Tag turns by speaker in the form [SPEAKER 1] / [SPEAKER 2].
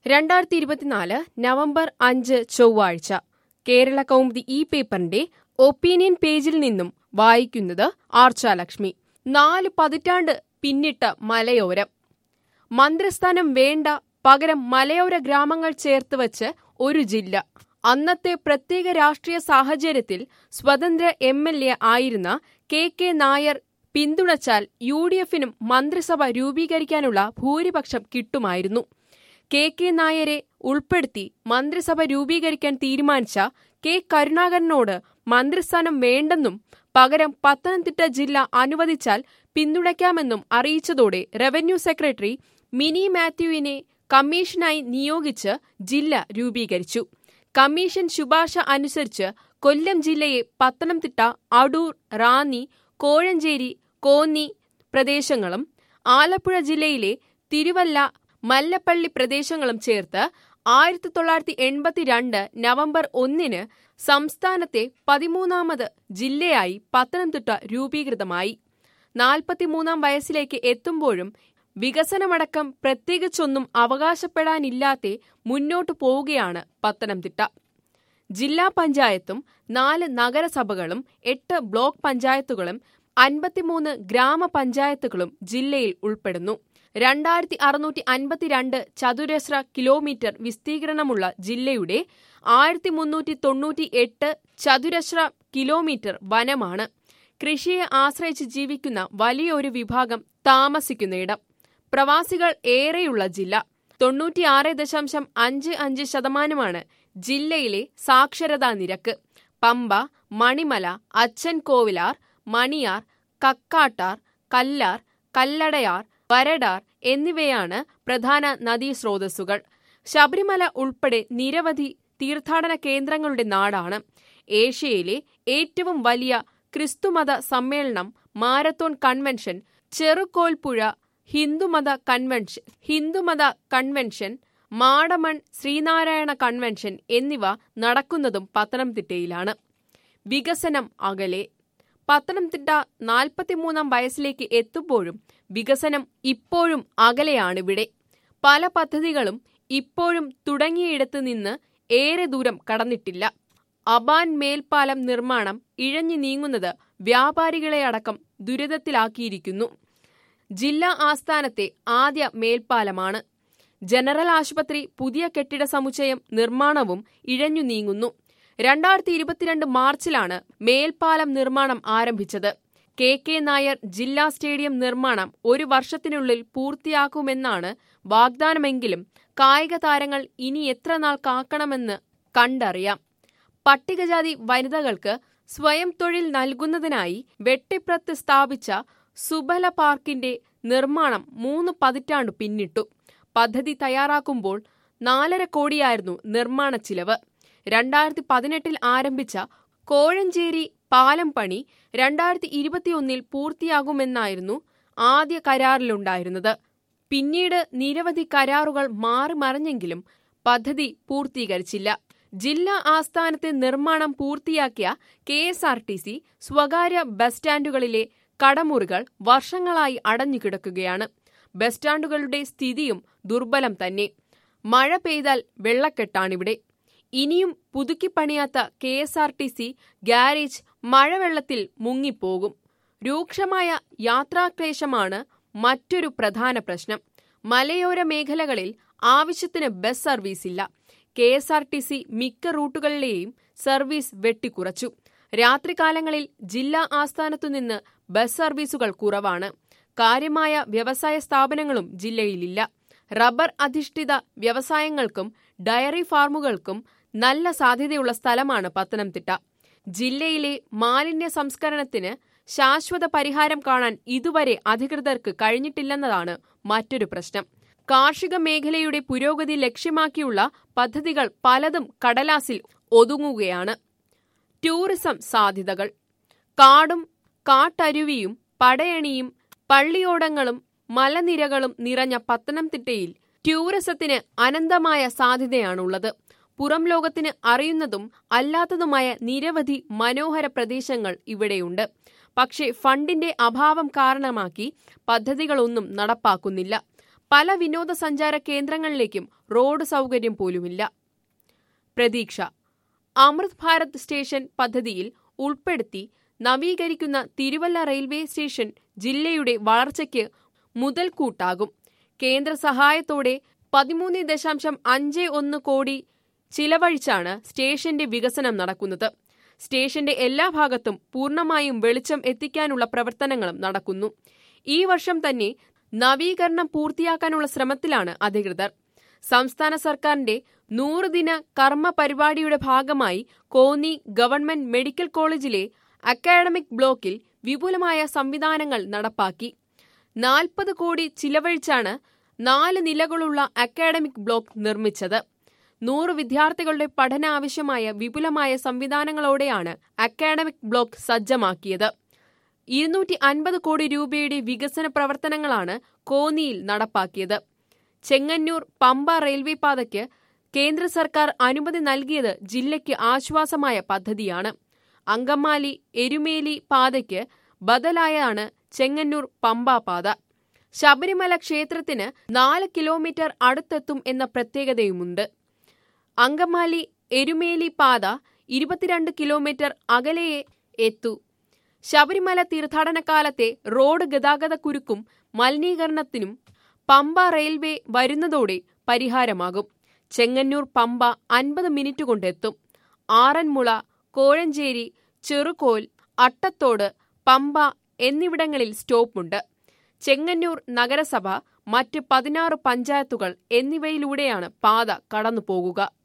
[SPEAKER 1] രണ്ടായിരത്തി ഇരുപത്തിനാല് നവംബർ അഞ്ച് ചൊവ്വാഴ്ച കേരള കൗമുദി ഈ പേപ്പറിന്റെ ഒപ്പീനിയൻ പേജിൽ നിന്നും വായിക്കുന്നത് ആർച്ചാലക്ഷ്മി നാല് പതിറ്റാണ്ട് പിന്നിട്ട മലയോരം മന്ത്രിസ്ഥാനം വേണ്ട പകരം മലയോര ഗ്രാമങ്ങൾ ചേർത്ത് വച്ച് ഒരു ജില്ല അന്നത്തെ പ്രത്യേക രാഷ്ട്രീയ സാഹചര്യത്തിൽ സ്വതന്ത്ര എം എൽ എ ആയിരുന്ന കെ കെ നായർ പിന്തുണച്ചാൽ യു ഡി എഫിനും മന്ത്രിസഭ രൂപീകരിക്കാനുള്ള ഭൂരിപക്ഷം കിട്ടുമായിരുന്നു കെ കെ നായരെ ഉൾപ്പെടുത്തി മന്ത്രിസഭ രൂപീകരിക്കാൻ തീരുമാനിച്ച കെ കരുണാകരനോട് മന്ത്രിസ്ഥാനം വേണ്ടെന്നും പകരം പത്തനംതിട്ട ജില്ല അനുവദിച്ചാൽ പിന്തുണയ്ക്കാമെന്നും അറിയിച്ചതോടെ റവന്യൂ സെക്രട്ടറി മിനി മാത്യുവിനെ കമ്മീഷനായി നിയോഗിച്ച് ജില്ല രൂപീകരിച്ചു കമ്മീഷൻ ശുപാർശ അനുസരിച്ച് കൊല്ലം ജില്ലയെ പത്തനംതിട്ട അടൂർ റാന്നി കോഴഞ്ചേരി കോന്നി പ്രദേശങ്ങളും ആലപ്പുഴ ജില്ലയിലെ തിരുവല്ല മല്ലപ്പള്ളി പ്രദേശങ്ങളും ചേർത്ത് ആയിരത്തി തൊള്ളായിരത്തി എൺപത്തിരണ്ട് നവംബർ ഒന്നിന് സംസ്ഥാനത്തെ പതിമൂന്നാമത് ജില്ലയായി പത്തനംതിട്ട രൂപീകൃതമായി നാൽപ്പത്തിമൂന്നാം വയസ്സിലേക്ക് എത്തുമ്പോഴും വികസനമടക്കം പ്രത്യേകിച്ചൊന്നും അവകാശപ്പെടാനില്ലാതെ മുന്നോട്ടു പോവുകയാണ് പത്തനംതിട്ട ജില്ലാ പഞ്ചായത്തും നാല് നഗരസഭകളും എട്ട് ബ്ലോക്ക് പഞ്ചായത്തുകളും അൻപത്തിമൂന്ന് ഗ്രാമപഞ്ചായത്തുകളും ജില്ലയിൽ ഉൾപ്പെടുന്നു രണ്ടായിരത്തി അറുന്നൂറ്റി അൻപത്തിരണ്ട് ചതുരശ്ര കിലോമീറ്റർ വിസ്തീർണമുള്ള ജില്ലയുടെ ആയിരത്തി മുന്നൂറ്റി തൊണ്ണൂറ്റി എട്ട് ചതുരശ്ര കിലോമീറ്റർ വനമാണ് കൃഷിയെ ആശ്രയിച്ച് ജീവിക്കുന്ന വലിയൊരു വിഭാഗം താമസിക്കുന്നയിടം പ്രവാസികൾ ഏറെയുള്ള ജില്ല തൊണ്ണൂറ്റിയാറ് ദശാംശം അഞ്ച് അഞ്ച് ശതമാനമാണ് ജില്ലയിലെ സാക്ഷരതാ നിരക്ക് പമ്പ മണിമല അച്ഛൻ കോവിലാർ മണിയാർ കക്കാട്ടാർ കല്ലാർ കല്ലടയാർ വരടാർ എന്നിവയാണ് പ്രധാന നദീസ്രോതസ്സുകൾ ശബരിമല ഉൾപ്പെടെ നിരവധി തീർത്ഥാടന കേന്ദ്രങ്ങളുടെ നാടാണ് ഏഷ്യയിലെ ഏറ്റവും വലിയ ക്രിസ്തുമത സമ്മേളനം മാരത്തോൺ കൺവെൻഷൻ ചെറുകോൽപ്പുഴ ഹിന്ദുമത കൺവെൻഷൻ ഹിന്ദുമത കൺവെൻഷൻ മാടമൺ ശ്രീനാരായണ കൺവെൻഷൻ എന്നിവ നടക്കുന്നതും പത്തനംതിട്ടയിലാണ് വികസനം അകലെ പത്തനംതിട്ട നാൽപ്പത്തിമൂന്നാം വയസ്സിലേക്ക് എത്തുമ്പോഴും വികസനം ഇപ്പോഴും അകലെയാണിവിടെ പല പദ്ധതികളും ഇപ്പോഴും തുടങ്ങിയിടത്ത് നിന്ന് ഏറെ ദൂരം കടന്നിട്ടില്ല അബാൻ മേൽപ്പാലം നിർമ്മാണം ഇഴഞ്ഞു നീങ്ങുന്നത് വ്യാപാരികളെ അടക്കം ദുരിതത്തിലാക്കിയിരിക്കുന്നു ജില്ലാ ആസ്ഥാനത്തെ ആദ്യ മേൽപ്പാലമാണ് ജനറൽ ആശുപത്രി പുതിയ കെട്ടിട സമുച്ചയം നിർമ്മാണവും ഇഴഞ്ഞു നീങ്ങുന്നു രണ്ടായിരത്തി ഇരുപത്തിരണ്ട് മാർച്ചിലാണ് മേൽപ്പാലം നിർമ്മാണം ആരംഭിച്ചത് കെ കെ നായർ ജില്ലാ സ്റ്റേഡിയം നിർമ്മാണം ഒരു വർഷത്തിനുള്ളിൽ പൂർത്തിയാക്കുമെന്നാണ് വാഗ്ദാനമെങ്കിലും കായിക താരങ്ങൾ ഇനി എത്ര നാൾ കാക്കണമെന്ന് കണ്ടറിയാം പട്ടികജാതി വനിതകൾക്ക് സ്വയം തൊഴിൽ നൽകുന്നതിനായി വെട്ടിപ്രത്ത് സ്ഥാപിച്ച സുബല പാർക്കിന്റെ നിർമ്മാണം മൂന്ന് പതിറ്റാണ്ടു പിന്നിട്ടു പദ്ധതി തയ്യാറാക്കുമ്പോൾ നാലര കോടിയായിരുന്നു നിർമ്മാണ ചിലവ് രണ്ടായിരത്തി പതിനെട്ടിൽ ആരംഭിച്ച കോഴഞ്ചേരി പാലം പണി രണ്ടായിരത്തി ഇരുപത്തിയൊന്നിൽ പൂർത്തിയാകുമെന്നായിരുന്നു ആദ്യ കരാറിലുണ്ടായിരുന്നത് പിന്നീട് നിരവധി കരാറുകൾ മാറി മറിഞ്ഞെങ്കിലും പദ്ധതി പൂർത്തീകരിച്ചില്ല ജില്ലാ ആസ്ഥാനത്തെ നിർമ്മാണം പൂർത്തിയാക്കിയ K S R T C സ്വകാര്യ ബസ് സ്റ്റാൻഡുകളിലെ കടമുറികൾ വർഷങ്ങളായി അടഞ്ഞുകിടക്കുകയാണ് ബസ് സ്റ്റാൻഡുകളുടെ സ്ഥിതിയും ദുർബലം തന്നെ മഴ പെയ്താൽ വെള്ളക്കെട്ടാണിവിടെ ഇനിയും പുതുക്കിപ്പണിയാത്ത K S R T C garage മഴവെള്ളത്തിൽ മുങ്ങിപ്പോകും രൂക്ഷമായ യാത്രാക്ലേശമാണ് മറ്റൊരു പ്രധാന പ്രശ്നം മലയോര മേഖലകളിൽ ആവശ്യത്തിന് ബസ് സർവീസില്ല K S R T C മിക്ക റൂട്ടുകളിലെയും സർവീസ് വെട്ടിക്കുറച്ചു രാത്രികാലങ്ങളിൽ ജില്ലാ ആസ്ഥാനത്തുനിന്ന് ബസ് സർവീസുകൾ കുറവാണ് കാര്യമായ വ്യവസായ സ്ഥാപനങ്ങളും ജില്ലയിലില്ല റബ്ബർ അധിഷ്ഠിത വ്യവസായങ്ങൾക്കും ഡയറി ഫാർമുകൾക്കും നല്ല സാധ്യതയുള്ള സ്ഥലമാണ് പത്തനംതിട്ട ജില്ലയിലെ മാലിന്യ സംസ്കരണത്തിന് ശാശ്വത പരിഹാരം കാണാൻ ഇതുവരെ അധികൃതർക്ക് കഴിഞ്ഞിട്ടില്ലെന്നതാണ് മറ്റൊരു പ്രശ്നം കാർഷിക മേഖലയുടെ പുരോഗതി ലക്ഷ്യമാക്കിയുള്ള പദ്ധതികൾ പലതും കടലാസിൽ ഒതുങ്ങുകയാണ് ടൂറിസം സാധ്യതകൾ കാടും കാട്ടരുവിയും പടയണിയും പള്ളിയോടങ്ങളും മലനിരകളും നിറഞ്ഞ പത്തനംതിട്ടയിൽ ടൂറിസത്തിന് അനന്തമായ സാധ്യതയാണുള്ളത് പുറം ലോകത്തിന് അറിയുന്നതും അല്ലാത്തതുമായ നിരവധി മനോഹര പ്രദേശങ്ങൾ ഇവിടെയുണ്ട് പക്ഷേ ഫണ്ടിന്റെ അഭാവം കാരണമാക്കി പദ്ധതികളൊന്നും നടപ്പാക്കുന്നില്ല പല വിനോദസഞ്ചാര കേന്ദ്രങ്ങളിലേക്കും റോഡ് സൗകര്യം പോലുമില്ല പ്രതീക്ഷ അമൃത് ഭാരത് സ്റ്റേഷൻ പദ്ധതിയിൽ ഉൾപ്പെടുത്തി നവീകരിക്കുന്ന തിരുവല്ല റെയിൽവേ സ്റ്റേഷൻ ജില്ലയുടെ വളർച്ചയ്ക്ക് മുതൽക്കൂട്ടാകും കേന്ദ്ര സഹായത്തോടെ പതിമൂന്ന് ദശാംശം അഞ്ച് ഒന്ന് കോടി ചിലവഴിച്ചാണ് സ്റ്റേഷന്റെ വികസനം നടക്കുന്നത് സ്റ്റേഷന്റെ എല്ലാ ഭാഗത്തും പൂർണ്ണമായും വെളിച്ചം എത്തിക്കാനുള്ള പ്രവർത്തനങ്ങളും നടക്കുന്നു ഈ വർഷം തന്നെ നവീകരണം പൂർത്തിയാക്കാനുള്ള ശ്രമത്തിലാണ് അധികൃതർ സംസ്ഥാന സർക്കാരിന്റെ നൂറ് ദിന കർമ്മ പരിപാടിയുടെ ഭാഗമായി കോന്നി ഗവൺമെന്റ് മെഡിക്കൽ കോളേജിലെ അക്കാഡമിക് ബ്ലോക്കിൽ വിപുലമായ സംവിധാനങ്ങൾ നടപ്പാക്കി നാൽപ്പത് കോടി ചിലവഴിച്ചാണ് നാല് നിലകളുള്ള അക്കാഡമിക് ബ്ലോക്ക് നിർമ്മിച്ചത് നൂറ് വിദ്യാർത്ഥികളുടെ പഠനാവശ്യമായ വിപുലമായ സംവിധാനങ്ങളോടെയാണ് അക്കാഡമിക് ബ്ലോക്ക് സജ്ജമാക്കിയത് ഇരുന്നൂറ്റി അൻപത് കോടി രൂപയുടെ വികസന പ്രവർത്തനങ്ങളാണ് കോന്നിയിൽ നടപ്പാക്കിയത് ചെങ്ങന്നൂർ പമ്പ റെയിൽവേ പാതയ്ക്ക് കേന്ദ്ര സർക്കാർ അനുമതി നൽകിയത് ജില്ലയ്ക്ക് ആശ്വാസമായ പദ്ധതിയാണ് അങ്കമാലി എരുമേലി പാതയ്ക്ക് ബദലായാണ് ചെങ്ങന്നൂർ പമ്പ പാത ശബരിമല ക്ഷേത്രത്തിന് നാല് കിലോമീറ്റർ അടുത്തെത്തും എന്ന പ്രത്യേകതയുമുണ്ട് അങ്കമാലി എരുമേലി പാത ഇരുപത്തിരണ്ട് കിലോമീറ്റർ അകലെയേ എത്തൂ ശബരിമല തീർത്ഥാടനകാലത്തെ റോഡ് ഗതാഗത കുരുക്കും മലിനീകരണത്തിനും പമ്പ റെയിൽവേ വരുന്നതോടെ പരിഹാരമാകും ചെങ്ങന്നൂർ പമ്പ അൻപത് മിനിറ്റ് കൊണ്ടെത്തും ആറന്മുള കോഴഞ്ചേരി ചെറുകോൽ അട്ടത്തോട് പമ്പ എന്നിവിടങ്ങളിൽ സ്റ്റോപ്പുണ്ട് ചെങ്ങന്നൂർ നഗരസഭ മറ്റ് പതിനാറ് പഞ്ചായത്തുകൾ എന്നിവയിലൂടെയാണ് പാത കടന്നുപോകുക